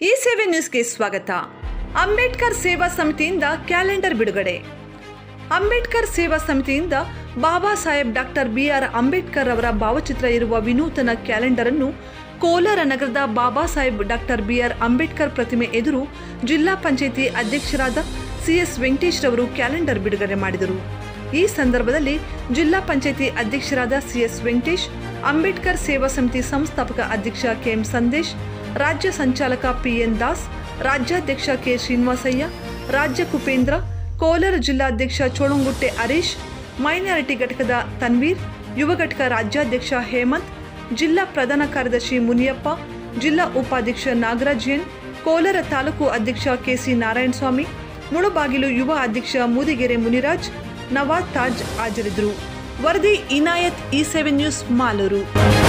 ಈ ಸೇವೆ ನ್ಯೂಸ್ಗೆ ಸ್ವಾಗತ ಅಂಬೇಡ್ಕರ್ ಸೇವಾ ಸಮಿತಿಯಿಂದ ಕ್ಯಾಲೆಂಡರ್ ಬಿಡುಗಡೆ ಅಂಬೇಡ್ಕರ್ ಸೇವಾ ಸಮಿತಿಯಿಂದ ಬಾಬಾ ಸಾಹೇಬ್ ಡಾಕ್ಟರ್ ಬಿಆರ್ ಅಂಬೇಡ್ಕರ್ ಅವರ ಭಾವಚಿತ್ರ ಇರುವ ವಿನೂತನ ಕ್ಯಾಲೆಂಡರ್ ಅನ್ನು ಕೋಲಾರ ನಗರದ ಬಾಬಾ ಸಾಹೇಬ್ ಡಾಕ್ಟರ್ ಬಿಆರ್ ಅಂಬೇಡ್ಕರ್ ಪ್ರತಿಮೆ ಎದುರು ಜಿಲ್ಲಾ ಪಂಚಾಯಿತಿ ಅಧ್ಯಕ್ಷರಾದ ಸಿಎಸ್ ವೆಂಕಟೇಶ್ ರವರು ಕ್ಯಾಲೆಂಡರ್ ಬಿಡುಗಡೆ ಮಾಡಿದರು ಈ ಸಂದರ್ಭದಲ್ಲಿ ಜಿಲ್ಲಾ ಪಂಚಾಯಿತಿ ಅಧ್ಯಕ್ಷರಾದ ಸಿಎಸ್ ವೆಂಕಟೇಶ್ ಅಂಬೇಡ್ಕರ್ ಸೇವಾ ಸಮಿತಿ ಸಂಸ್ಥಾಪಕ ಅಧ್ಯಕ್ಷ ಕೆಎಂ ಸಂದೇಶ್ ರಾಜ್ಯ ಸಂಚಾಲಕ ಪಿಎನ್ ದಾಸ್ ರಾಜ್ಯಾಧ್ಯಕ್ಷ ಕೆ ಶ್ರೀನಿವಾಸಯ್ಯ ರಾಜ್ಯ ಕುಪೇಂದ್ರ ಕೋಲಾರ ಜಿಲ್ಲಾಧ್ಯಕ್ಷ ಚೋಳಂಗುಟ್ಟೆ ಹರೀಶ್ ಮೈನಾರಿಟಿ ಘಟಕದ ತನ್ವೀರ್ ಯುವ ಘಟಕ ರಾಜ್ಯಾಧ್ಯಕ್ಷ ಹೇಮಂತ್ ಜಿಲ್ಲಾ ಪ್ರಧಾನ ಕಾರ್ಯದರ್ಶಿ ಮುನಿಯಪ್ಪ ಜಿಲ್ಲಾ ಉಪಾಧ್ಯಕ್ಷ ನಾಗರಾಜ್ ಎನ್ ಕೋಲಾರ ತಾಲೂಕು ಅಧ್ಯಕ್ಷ ಕೆಸಿ ನಾರಾಯಣಸ್ವಾಮಿ ಮುಳುಬಾಗಿಲು ಯುವ ಅಧ್ಯಕ್ಷ ಮೂದಿಗೆರೆ ಮುನಿರಾಜ್ ನವಾಜ್ ತಾಜ್ ಹಾಜರಿದ್ದರು ವರದಿ Inayat E seven news Malur